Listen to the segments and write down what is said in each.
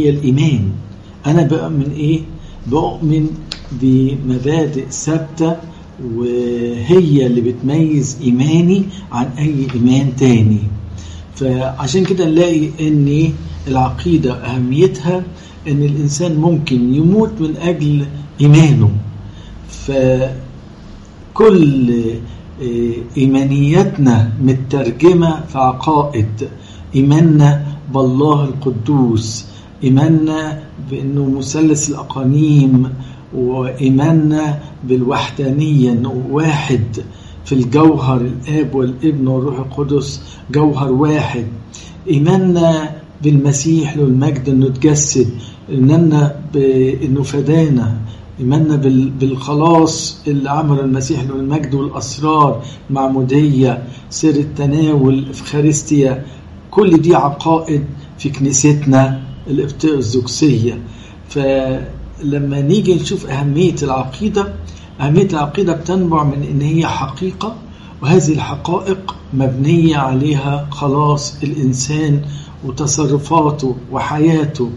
هي الإيمان أنا بؤمن إيه؟ بؤمن بمبادئ ثابتة وهي اللي بتميز إيماني عن أي إيمان تاني فعشان كده نلاقي أن العقيدة أهميتها أن الإنسان ممكن يموت من أجل إيمانه فكل إيمانيتنا مترجمة في عقائد إيماننا بالله القدوس إيماننا بأنه مثلث الأقانيم وإيماننا بالوحدانية أنه واحد في الجوهر الآب والابن والروح القدس جوهر واحد إيماننا بالمسيح له المجد أنه تجسد إيماننا بأنه فدانا إيماننا بالخلاص اللي عمله المسيح له المجد والأسرار المعمودية سر التناول الإفخارستيا كل دي عقائد في كنيستنا الارثوذكسية فلما نيجي نشوف أهمية العقيدة أهمية العقيدة بتنبع من إن هي حقيقة وهذه الحقائق مبنية عليها خلاص الإنسان وتصرفاته وحياته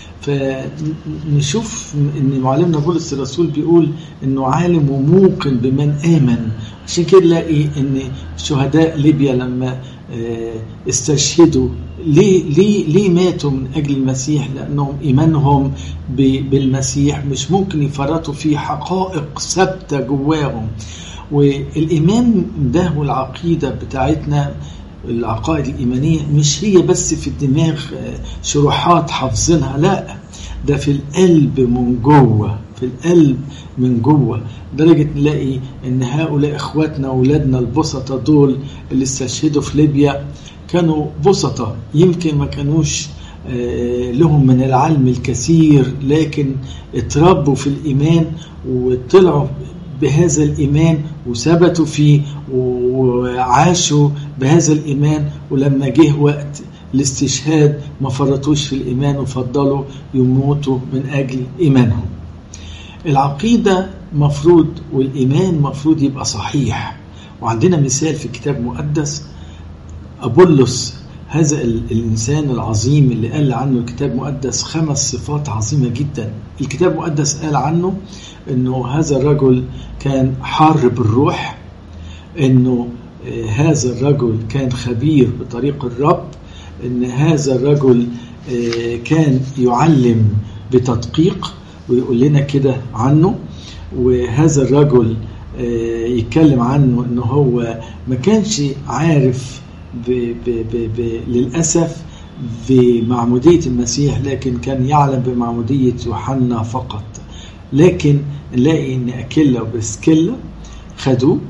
فنشوف ان معلمنا بولس الرسول بيقول انه عالم وموقن بمن امن عشان كده نلاقي ان شهداء ليبيا لما استشهدوا ليه ليه ليه ماتوا من اجل المسيح لانهم ايمانهم بالمسيح مش ممكن يفرطوا في حقائق ثابته جواهم والايمان ده والعقيده بتاعتنا العقائد الإيمانية مش هي بس في الدماغ شروحات حافظينها لا ده في القلب من جوه في القلب من جوه لدرجة نلاقي ان هؤلاء اخواتنا واولادنا البسطة دول اللي استشهدوا في ليبيا كانوا بسطة يمكن ما كانوش لهم من العلم الكثير لكن اتربوا في الإيمان وطلعوا بهذا الإيمان وثبتوا فيه وعاشوا بهذا الإيمان ولما جه وقت الاستشهاد ما فرطوش في الإيمان وفضلوا يموتوا من أجل إيمانهم العقيدة مفروض والإيمان مفروض يبقى صحيح وعندنا مثال في كتاب مقدس أبولس هذا الإنسان العظيم اللي قال عنه الكتاب المقدس خمس صفات عظيمة جدا الكتاب المقدس قال عنه أنه هذا الرجل كان حار بالروح أنه هذا الرجل كان خبير بطريق الرب أن هذا الرجل كان يعلم بتدقيق ويقول لنا كده عنه وهذا الرجل يتكلم عنه أنه هو ما كانش عارف ب ب ب ب للأسف بمعمودية المسيح لكن كان يعلم بمعمودية يوحنا فقط لكن نلاقي ان أكيلا وبسكيلا خدوه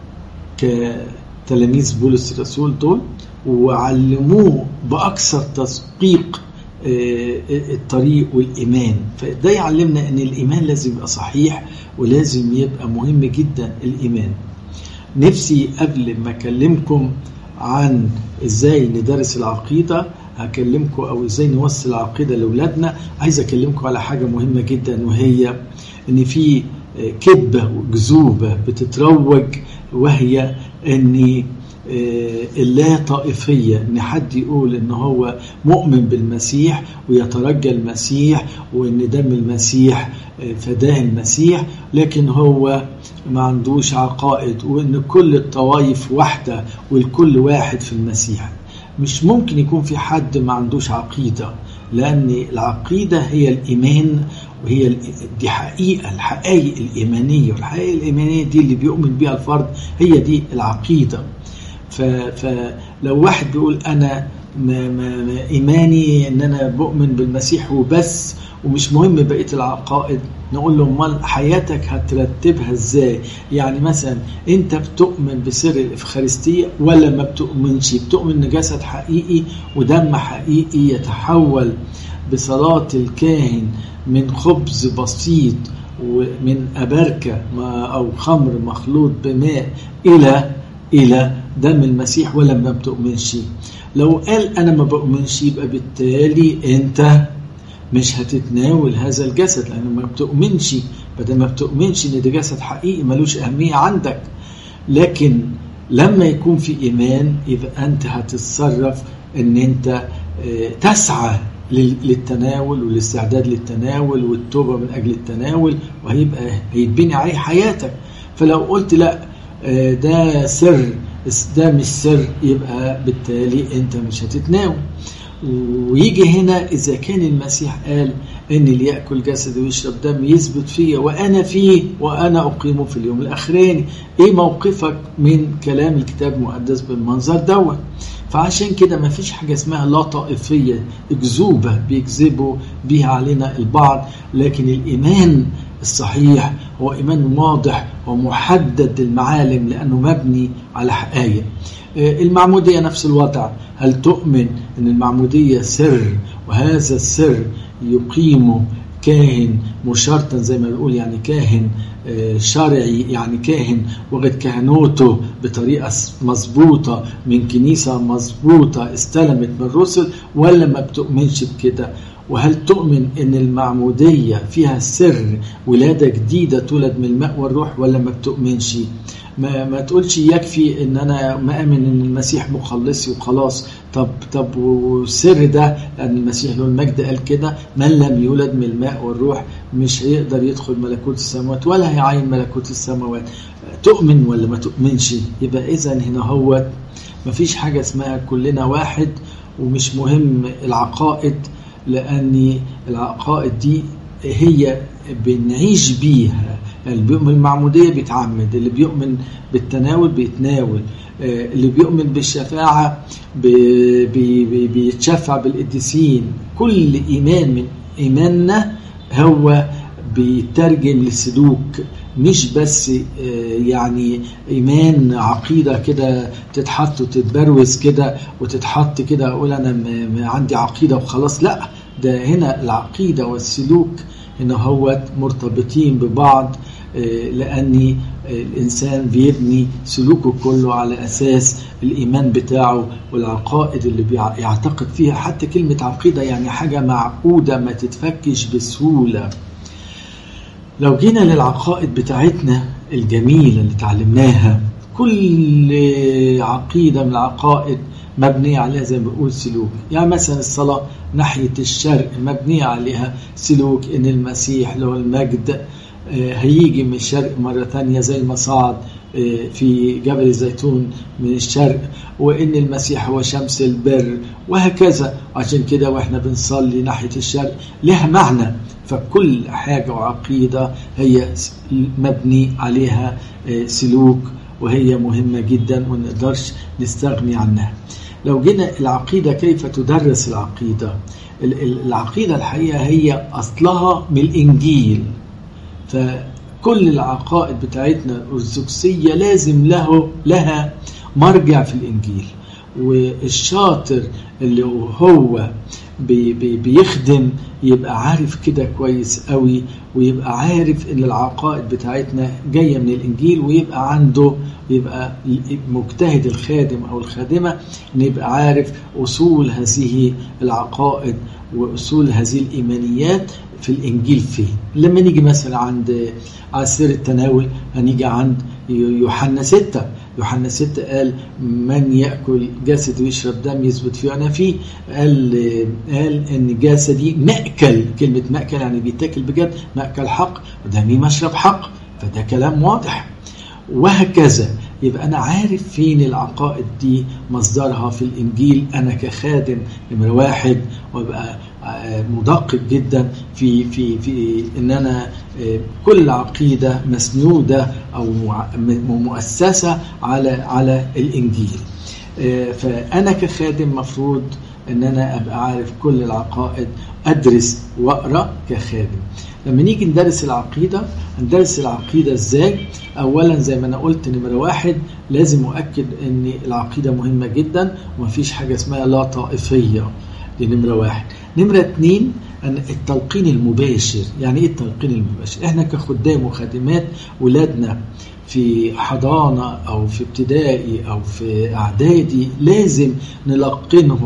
كتلاميذ بولس الرسول دول وعلموه بأكثر تدقيق الطريق والإيمان فده يعلمنا أن الإيمان لازم يبقى صحيح ولازم يبقى مهم جدا الإيمان نفسي قبل ما أكلمكم عن ازاي ندرس العقيدة هكلمكم او ازاي نوصل العقيدة لاولادنا عايز اكلمكم على حاجة مهمة جدا وهي ان في كذبة وكذوبة بتتروج وهي ان اللا طائفية ان حد يقول ان هو مؤمن بالمسيح ويترجى المسيح وان دم المسيح فداه المسيح لكن هو ما عندوش عقائد وان كل الطوائف واحدة والكل واحد في المسيح مش ممكن يكون في حد ما عندوش عقيدة لأن العقيدة هي الإيمان وهي دي حقيقة الحقائق الإيمانية والحقائق الإيمانية دي اللي بيؤمن بها الفرد هي دي العقيدة فلو واحد بيقول أنا ما ما إيماني إن أنا بؤمن بالمسيح وبس ومش مهم بقيه العقائد نقول له امال حياتك هترتبها ازاي يعني مثلا انت بتؤمن بسر الافخارستيه ولا ما بتؤمنش بتؤمن ان جسد حقيقي ودم حقيقي يتحول بصلاه الكاهن من خبز بسيط ومن أبركة أو خمر مخلوط بماء إلى إلى دم المسيح ولا ما بتؤمنش لو قال أنا ما بؤمنش يبقى بالتالي أنت مش هتتناول هذا الجسد لأنه ما بتؤمنش بدل ما بتؤمنش إن ده جسد حقيقي ملوش أهمية عندك لكن لما يكون في إيمان يبقى أنت هتتصرف إن أنت تسعى للتناول والاستعداد للتناول والتوبة من أجل التناول وهيبقى هيتبني عليه حياتك فلو قلت لا ده سر ده مش سر يبقى بالتالي انت مش هتتناول ويجي هنا إذا كان المسيح قال إن اللي يأكل جسدي ويشرب دم يثبت فيا وأنا فيه وأنا أقيمه في اليوم الأخراني إيه موقفك من كلام الكتاب المقدس بالمنظر دوت فعشان كده ما فيش حاجة اسمها لا طائفية أكذوبة بيكذبوا بيها علينا البعض لكن الإيمان الصحيح هو إيمان واضح ومحدد المعالم لأنه مبني على حقائق المعمودية نفس الوضع هل تؤمن أن المعمودية سر وهذا السر يقيمه كاهن مشرطا زي ما بنقول يعني كاهن شرعي يعني كاهن واخد كهنوته بطريقة مظبوطة من كنيسة مظبوطة استلمت من الرسل ولا ما بتؤمنش بكده وهل تؤمن ان المعمودية فيها سر ولادة جديدة تولد من الماء والروح ولا ما بتؤمنش ما, ما تقولش يكفي ان انا مآمن ان المسيح مخلصي وخلاص طب طب والسر ده لان المسيح له المجد قال كده من لم يولد من الماء والروح مش هيقدر يدخل ملكوت السماوات ولا هيعين ملكوت السماوات تؤمن ولا ما تؤمنش يبقى اذا هنا هو ما فيش حاجة اسمها كلنا واحد ومش مهم العقائد لأن العقائد دي هي بنعيش بيها اللي بيؤمن بالمعمودية بيتعمد اللي بيؤمن بالتناول بيتناول اللي بيؤمن بالشفاعة بيتشفع بالقديسين كل إيمان من إيماننا هو بيترجم لسلوك مش بس يعني ايمان عقيده كده تتحط وتتبروز كده وتتحط كده اقول انا عندي عقيده وخلاص لا ده هنا العقيده والسلوك هنا هو مرتبطين ببعض لأن الإنسان بيبني سلوكه كله على أساس الإيمان بتاعه والعقائد اللي بيعتقد فيها حتى كلمة عقيدة يعني حاجة معقودة ما تتفكش بسهولة لو جينا للعقائد بتاعتنا الجميلة اللي تعلمناها كل عقيدة من العقائد مبنية عليها زي ما بنقول سلوك يعني مثلا الصلاة ناحية الشرق مبنية عليها سلوك إن المسيح له المجد هيجي من الشرق مرة ثانية زي ما صعد في جبل الزيتون من الشرق وإن المسيح هو شمس البر وهكذا عشان كده وإحنا بنصلي ناحية الشرق لها معنى فكل حاجة وعقيدة هي مبني عليها سلوك وهي مهمة جدا وما نقدرش نستغني عنها لو جينا العقيدة كيف تدرس العقيدة العقيدة الحقيقة هي أصلها من الإنجيل فكل العقائد بتاعتنا الأرثوذكسية لازم له لها مرجع في الإنجيل والشاطر اللي هو بي بي بيخدم يبقى عارف كده كويس قوي ويبقى عارف ان العقائد بتاعتنا جايه من الانجيل ويبقى عنده يبقى مجتهد الخادم او الخادمه ان يبقى عارف اصول هذه العقائد واصول هذه الايمانيات في الانجيل فين لما نيجي مثلا عند عسير التناول هنيجي عند يوحنا ستة يوحنا ستة قال من يأكل جسد ويشرب دم يثبت فيه أنا فيه قال قال إن جسدي مأكل كلمة مأكل يعني بيتاكل بجد مأكل حق ودمي مشرب حق فده كلام واضح وهكذا يبقى أنا عارف فين العقائد دي مصدرها في الإنجيل أنا كخادم نمرة واحد وابقى مدقق جدا في في في ان انا كل عقيده مسنوده او مؤسسه على على الانجيل فانا كخادم مفروض ان انا ابقى عارف كل العقائد ادرس واقرا كخادم لما نيجي ندرس العقيده ندرس العقيده ازاي اولا زي ما انا قلت نمره واحد لازم اؤكد ان العقيده مهمه جدا ومفيش حاجه اسمها لا طائفيه دي نمره واحد نمرة اتنين التلقين المباشر يعني ايه التلقين المباشر احنا كخدام وخادمات ولادنا في حضانة او في ابتدائي او في اعدادي لازم نلقنهم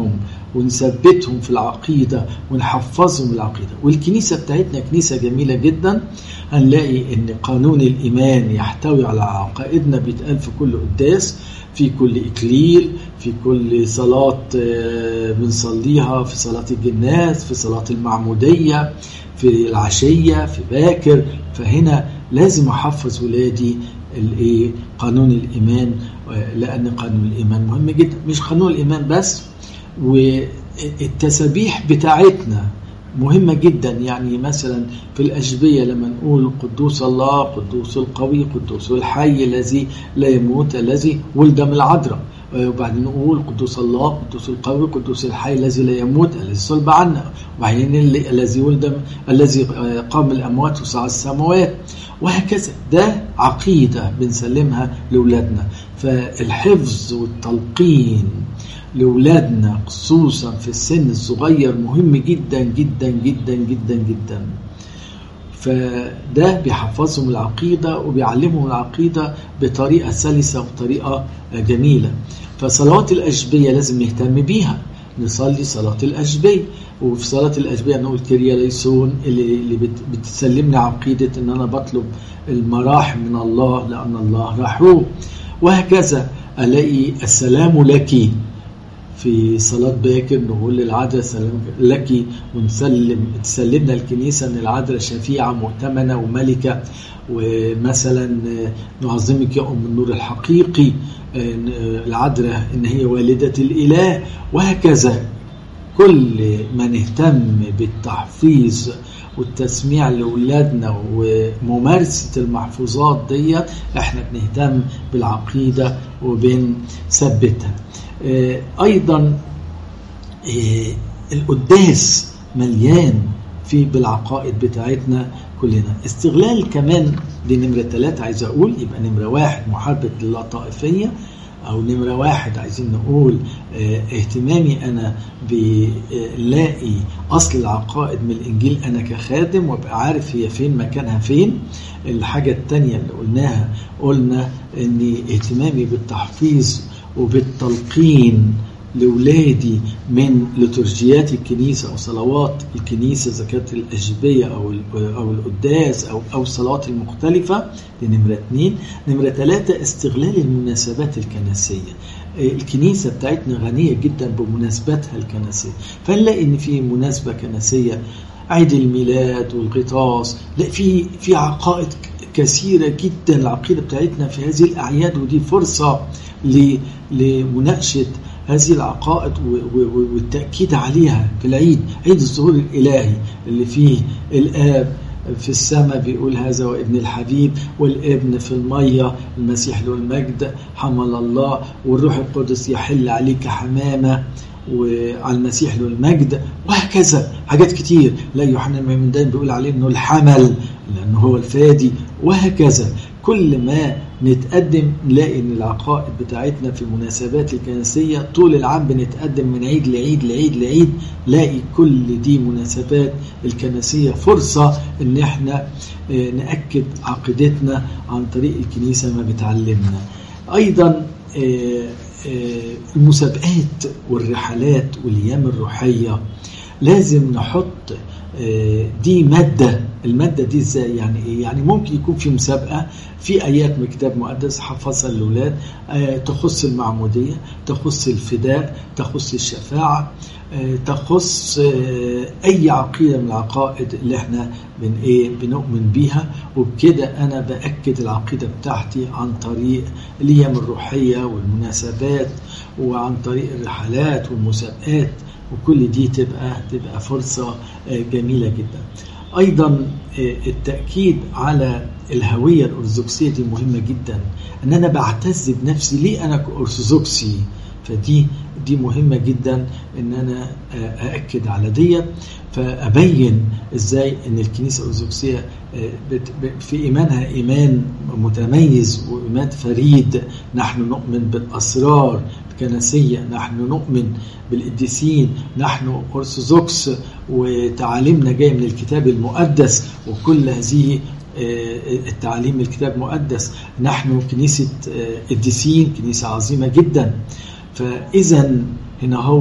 ونثبتهم في العقيدة ونحفظهم العقيدة والكنيسة بتاعتنا كنيسة جميلة جدا هنلاقي ان قانون الإيمان يحتوي على عقائدنا بيتقال في كل قداس في كل إكليل في كل صلاة بنصليها في صلاة الجناز في صلاة المعمودية في العشية في باكر فهنا لازم أحفظ ولادي الايه قانون الايمان لان قانون الايمان مهم جدا مش قانون الايمان بس والتسابيح بتاعتنا مهمة جدا يعني مثلا في الأشبية لما نقول قدوس الله قدوس القوي قدوس الحي الذي لا يموت الذي ولد من العذراء وبعدين نقول قدوس الله قدوس القوي قدوس الحي الذي لا يموت الذي صلب عنا وبعدين الذي ولد الذي قام الأموات وصعد السماوات وهكذا ده عقيدة بنسلمها لأولادنا فالحفظ والتلقين لأولادنا خصوصا في السن الصغير مهم جدا جدا جدا جدا جدا فده بيحفظهم العقيدة وبيعلمهم العقيدة بطريقة سلسة وطريقة جميلة فصلوات الأشبية لازم نهتم بيها نصلي صلاة الأشبية وفي صلاة الأشبية نقول كريا ليسون اللي, اللي بتسلمني عقيدة إن أنا بطلب المراحم من الله لأن الله رحوم وهكذا ألاقي السلام لك في صلاة باكر نقول للعذراء سلام لك ونسلم تسلمنا الكنيسة أن العذراء شفيعة مؤتمنة وملكة ومثلا نعظمك يا أم النور الحقيقي العذراء إن هي والدة الإله وهكذا كل ما نهتم بالتحفيظ والتسميع لأولادنا وممارسة المحفوظات ديت احنا بنهتم بالعقيدة وبنثبتها ايضا القداس مليان في بالعقائد بتاعتنا كلنا استغلال كمان دي نمرة ثلاثة عايز أقول يبقى نمرة واحد محاربة اللطائفية أو نمرة واحد عايزين نقول اهتمامي أنا بلاقي أصل العقائد من الإنجيل أنا كخادم وأبقى عارف هي فين مكانها فين الحاجة التانية اللي قلناها قلنا أن اهتمامي بالتحفيظ وبالتلقين لولادي من لترجيات الكنيسة أو صلوات الكنيسة زكاة الأجبية أو أو القداس أو أو الصلوات المختلفة دي نمرة اثنين، نمرة ثلاثة استغلال المناسبات الكنسية. الكنيسة بتاعتنا غنية جدا بمناسباتها الكنسية، فنلاقي إن في مناسبة كنسية عيد الميلاد والغطاس، لا في في عقائد كثيرة جدا العقيدة بتاعتنا في هذه الأعياد ودي فرصة لمناقشة هذه العقائد والتأكيد عليها في العيد عيد الظهور الإلهي اللي فيه الآب في السماء بيقول هذا وابن الحبيب والابن في المية المسيح له المجد حمل الله والروح القدس يحل عليك حمامة وعلى المسيح له المجد وهكذا حاجات كتير لا يوحنا من دايما بيقول عليه انه الحمل لانه هو الفادي وهكذا كل ما نتقدم نلاقي ان العقائد بتاعتنا في المناسبات الكنسيه طول العام بنتقدم من عيد لعيد لعيد لعيد لاقي كل دي مناسبات الكنسيه فرصه ان احنا ناكد عقيدتنا عن طريق الكنيسه ما بتعلمنا ايضا المسابقات والرحلات والايام الروحيه لازم نحط دي ماده الماده دي ازاي يعني ايه يعني ممكن يكون في مسابقه في ايات من كتاب مقدس حفظها للاولاد تخص المعموديه تخص الفداء تخص الشفاعه تخص اي عقيده من العقائد اللي احنا من ايه بنؤمن بيها وبكده انا باكد العقيده بتاعتي عن طريق الايام الروحيه والمناسبات وعن طريق الرحلات والمسابقات وكل دي تبقى تبقى فرصه جميله جدا ايضا التاكيد على الهويه الارثوذكسيه دي مهمه جدا ان انا بعتز بنفسي ليه انا ارثوذكسي فدي دي مهمه جدا ان انا ااكد على ديت فابين ازاي ان الكنيسه الارثوذكسيه في ايمانها ايمان متميز وايمان فريد نحن نؤمن بالاسرار الكنسيه نحن نؤمن بالقديسين نحن ارثوذكس وتعاليمنا جايه من الكتاب المقدس وكل هذه التعاليم من الكتاب المقدس نحن كنيسه قديسين كنيسه عظيمه جدا فاذا هنا هو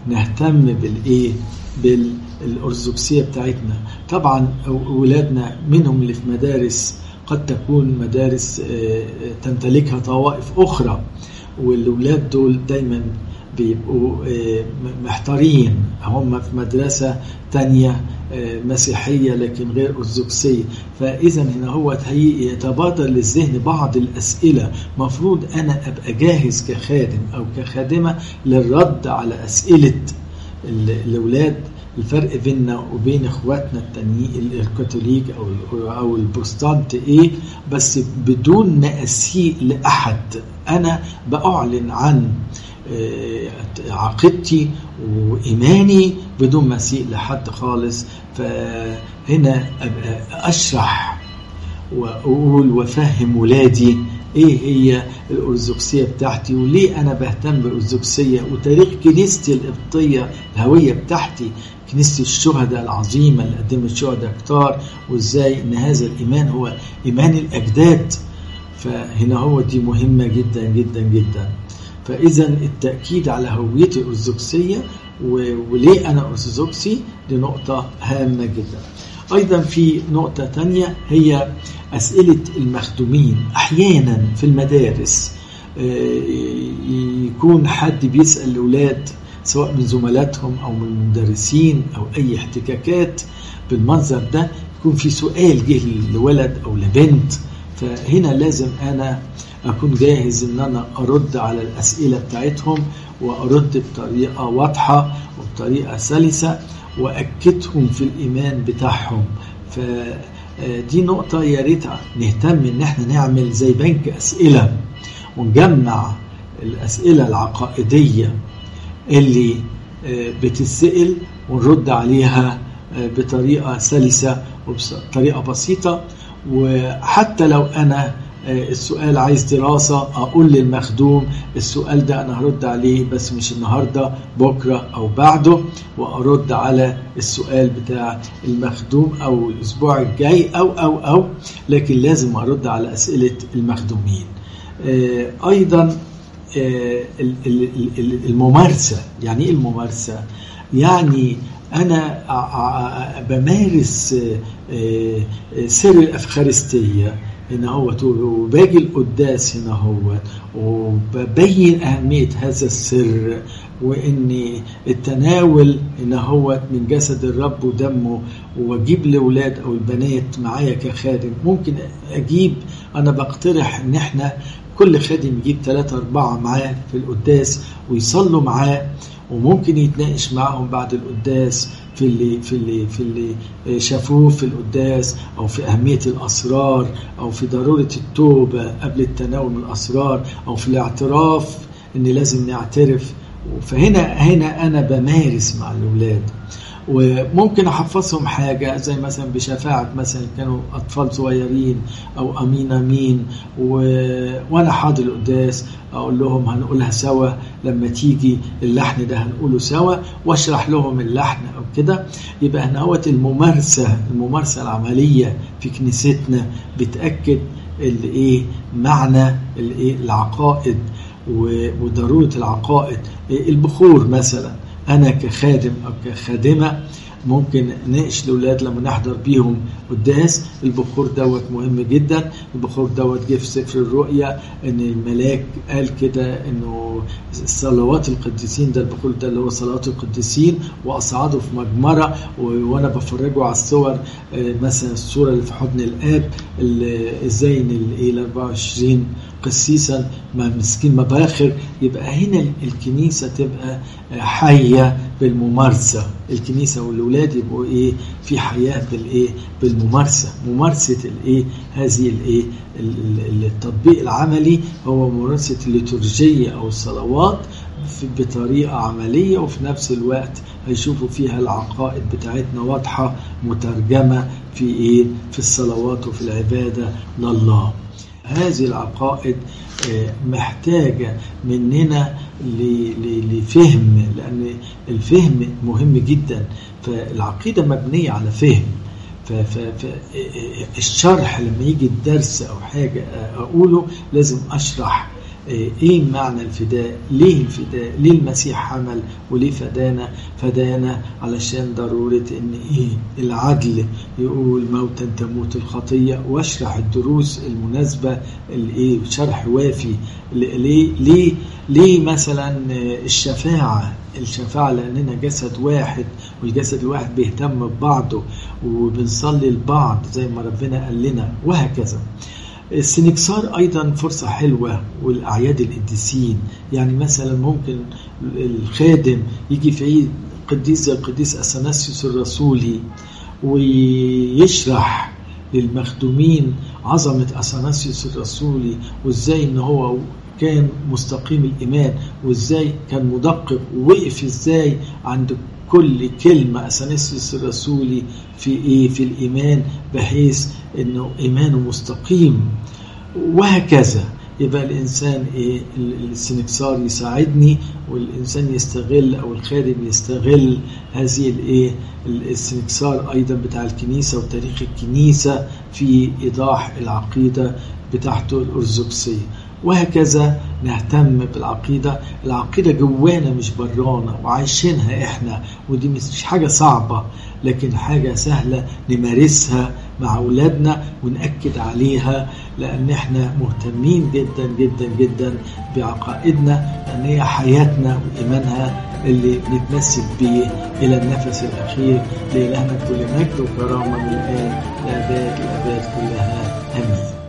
نهتم بالايه بالارثوذكسيه بتاعتنا طبعا ولادنا منهم اللي في مدارس قد تكون مدارس تمتلكها طوائف اخرى والولاد دول دايما بيبقوا محتارين هم في مدرسة تانية مسيحية لكن غير أرثوذكسية فإذا هنا هو يتبادر للذهن بعض الأسئلة مفروض أنا أبقى جاهز كخادم أو كخادمة للرد على أسئلة الأولاد الفرق بيننا وبين اخواتنا التانيين الكاثوليك او او البروتستانت ايه بس بدون ما اسيء لاحد انا باعلن عن عقيدتي وايماني بدون ما اسيء لحد خالص فهنا ابقى اشرح واقول وافهم ولادي ايه هي الارثوذكسيه بتاعتي وليه انا بهتم بالارثوذكسيه وتاريخ كنيستي القبطيه الهويه بتاعتي كنيسة الشهداء العظيمة اللي قدمت شهداء كتار وازاي ان هذا الايمان هو ايمان الاجداد فهنا هو دي مهمة جدا جدا جدا فاذا التأكيد على هويتي الارثوذكسية وليه انا ارثوذكسي دي نقطة هامة جدا ايضا في نقطة تانية هي اسئلة المخدومين احيانا في المدارس يكون حد بيسأل الاولاد سواء من زملاتهم او من المدرسين او اي احتكاكات بالمنظر ده يكون في سؤال جه لولد او لبنت فهنا لازم انا اكون جاهز ان انا ارد على الاسئله بتاعتهم وارد بطريقه واضحه وبطريقه سلسه واكدهم في الايمان بتاعهم فدي نقطه يا ريت نهتم ان احنا نعمل زي بنك اسئله ونجمع الاسئله العقائديه اللي بتتسأل ونرد عليها بطريقة سلسة وبطريقة بسيطة وحتى لو أنا السؤال عايز دراسة أقول للمخدوم السؤال ده أنا هرد عليه بس مش النهاردة بكرة أو بعده وأرد على السؤال بتاع المخدوم أو الأسبوع الجاي أو أو أو لكن لازم أرد على أسئلة المخدومين أيضا الممارسة يعني ايه الممارسة يعني أنا بمارس سر الأفخارستية هنا هو وباجي القداس هنا هو وببين أهمية هذا السر وإن التناول هنا هو من جسد الرب ودمه وأجيب الأولاد أو البنات معايا كخادم ممكن أجيب أنا بقترح إن إحنا كل خادم يجيب ثلاثة أربعة معاه في القداس ويصلوا معاه وممكن يتناقش معاهم بعد القداس في اللي في اللي في اللي شافوه في القداس او في اهميه الاسرار او في ضروره التوبه قبل التناول من الاسرار او في الاعتراف ان لازم نعترف فهنا هنا انا بمارس مع الاولاد وممكن احفظهم حاجه زي مثلا بشفاعه مثلا كانوا اطفال صغيرين او امين امين و... وانا حاضر القداس اقول لهم هنقولها سوا لما تيجي اللحن ده هنقوله سوا واشرح لهم اللحن او كده يبقى هنا هوت الممارسه الممارسه العمليه في كنيستنا بتاكد الايه معنى الايه العقائد وضروره العقائد البخور مثلا انا كخادم او كخادمه ممكن ناقش الاولاد لما نحضر بيهم قداس البخور دوت مهم جدا البخور دوت جه في سفر الرؤيا ان الملاك قال كده انه صلوات القديسين ده البخور ده اللي هو صلوات القديسين واصعده في مجمره وانا بفرجه على الصور مثلا الصوره اللي في حضن الاب ازاي ان ال 24 قسيسا مسكين مباخر يبقى هنا الكنيسه تبقى حيه بالممارسه الكنيسه والاولاد يبقوا ايه في حياه بالايه بالممارسه ممارسه الايه هذه الايه التطبيق العملي هو ممارسه الليتورجيه او الصلوات بطريقه عمليه وفي نفس الوقت هيشوفوا فيها العقائد بتاعتنا واضحه مترجمه في ايه في الصلوات وفي العباده لله هذه العقائد محتاجة مننا لفهم لأن الفهم مهم جدا فالعقيدة مبنية على فهم فالشرح لما يجي الدرس أو حاجة أقوله لازم أشرح ايه معنى الفداء ليه الفداء ليه المسيح حمل وليه فدانا فدانا علشان ضرورة ان ايه العدل يقول موتا تموت الخطية واشرح الدروس المناسبة الايه شرح وافي ليه ليه ليه مثلا الشفاعة الشفاعة لأننا جسد واحد والجسد الواحد بيهتم ببعضه وبنصلي لبعض زي ما ربنا قال لنا وهكذا السنكسار ايضا فرصه حلوه والاعياد القديسين يعني مثلا ممكن الخادم يجي في عيد قديس زي القديس اثناسيوس الرسولي ويشرح للمخدومين عظمه اثناسيوس الرسولي وازاي ان هو كان مستقيم الايمان وازاي كان مدقق ووقف ازاي عند كل كلمة أثناسيوس الرسولي في إيه في الإيمان بحيث إنه إيمانه مستقيم وهكذا يبقى الإنسان إيه السنكسار يساعدني والإنسان يستغل أو الخادم يستغل هذه الإيه السنكسار أيضا بتاع الكنيسة وتاريخ الكنيسة في إيضاح العقيدة بتاعته الأرثوذكسية وهكذا نهتم بالعقيدة العقيدة جوانا مش برانا وعايشينها احنا ودي مش حاجة صعبة لكن حاجة سهلة نمارسها مع أولادنا ونأكد عليها لأن احنا مهتمين جدا جدا جدا بعقائدنا لأن هي حياتنا وإيمانها اللي بنتمسك بيه إلى النفس الأخير لإلهنا كل مجد وكرامة من الآن لأباد الأباد كلها آمين